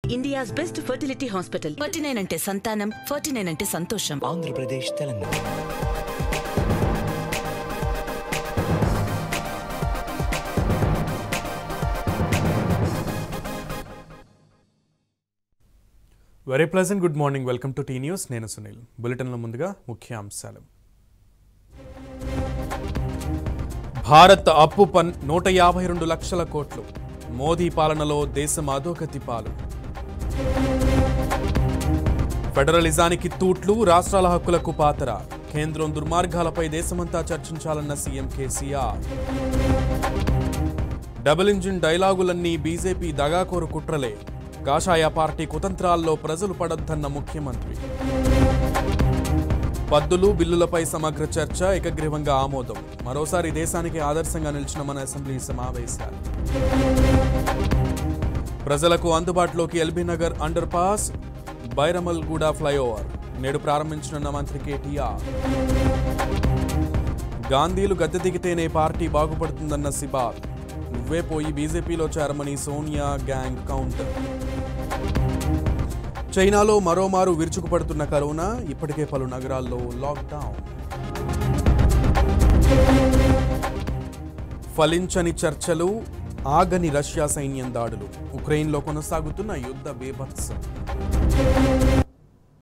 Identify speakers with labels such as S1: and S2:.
S1: India's best fertility hospital
S2: forty nine అంటే సంతానం forty nine అంటే సంతోషం
S3: Andhra Pradesh Telangana
S4: very pleasant good morning welcome to T news నేను సునీల్ బులెటిన్లో ముందుగా ముఖ్య అంశాలు భారత్ అప్పు పన్ నూట యాభై రెండు లక్షల కోట్లు మోదీ పాలనలో దేశం అధోగతి పాలు ఫెడరలిజానికి తూట్లు రాష్ట్రాల హక్కులకు పాతర కేంద్రం దుర్మార్గాలపై దేశమంతా చర్చించాలన్న సీఎం కేసీఆర్ డబుల్ ఇంజిన్ డైలాగులన్నీ బీజేపీ దగాకోరు కుట్రలే కాషాయ పార్టీ కుతంత్రాల్లో ప్రజలు పడొద్దన్న ముఖ్యమంత్రి పద్దులు బిల్లులపై సమగ్ర చర్చ ఏకగ్రీవంగా ఆమోదం మరోసారి దేశానికి ఆదర్శంగా నిలిచిన మన అసెంబ్లీ సమావేశాలు ప్రజలకు అందుబాటులోకి LB Nagar under pass Bairamalguda flyover నేడు ప్రారంభించనున్న మంత్రి కేటీఆర్ గాంధీలు గద్దె దిగితేనే పార్టీ బాగుపడుతుందన్న సిబాల్ నువ్వే పోయి బీజేపీలో చేరమని సోనియా గ్యాంగ్ కౌంటర్ చైనాలో మరోమారు విరుచుకుపడుతున్న కరోనా ఇప్పటికే పలు నగరాల్లో లాక్డౌన్ ఫలించని చర్చలు ఆగని రష్యా సైన్యం దాడులు ఉక్రెయిన్లో కొనసాగుతున్న యుద్ధ బేభత్సం